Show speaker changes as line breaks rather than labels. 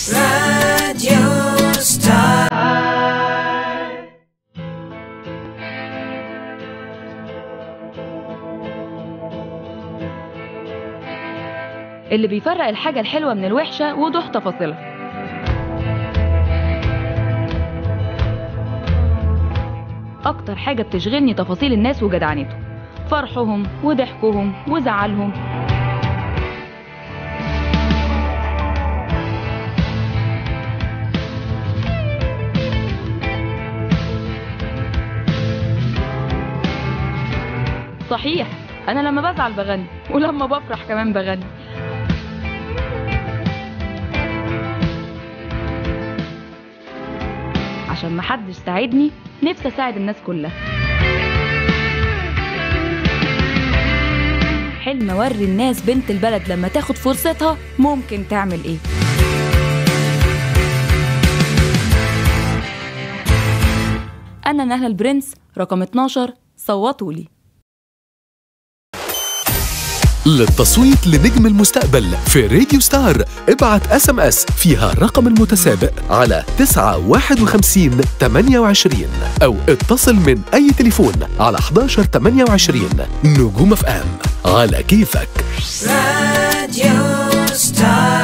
راديو ستار
اللي بيفرق الحاجة الحلوة من الوحشة وضوح تفاصيلها أكتر حاجة بتشغلني تفاصيل الناس وجدعنتهم فرحهم وضحكهم وزعلهم صحيح أنا لما بزعل بغني ولما بفرح كمان بغني عشان محدش ساعدني نفسي اساعد الناس كلها حلم اوري الناس بنت البلد لما تاخد فرصتها ممكن تعمل ايه انا نهله البرنس رقم 12 صوتوا لي
للتصويت لنجم المستقبل في راديو ستار ابعت اس ام اس فيها الرقم المتسابق على 951 28 او اتصل من اي تليفون على 11 28 نجوم اف ام على كيفك
راديو ستار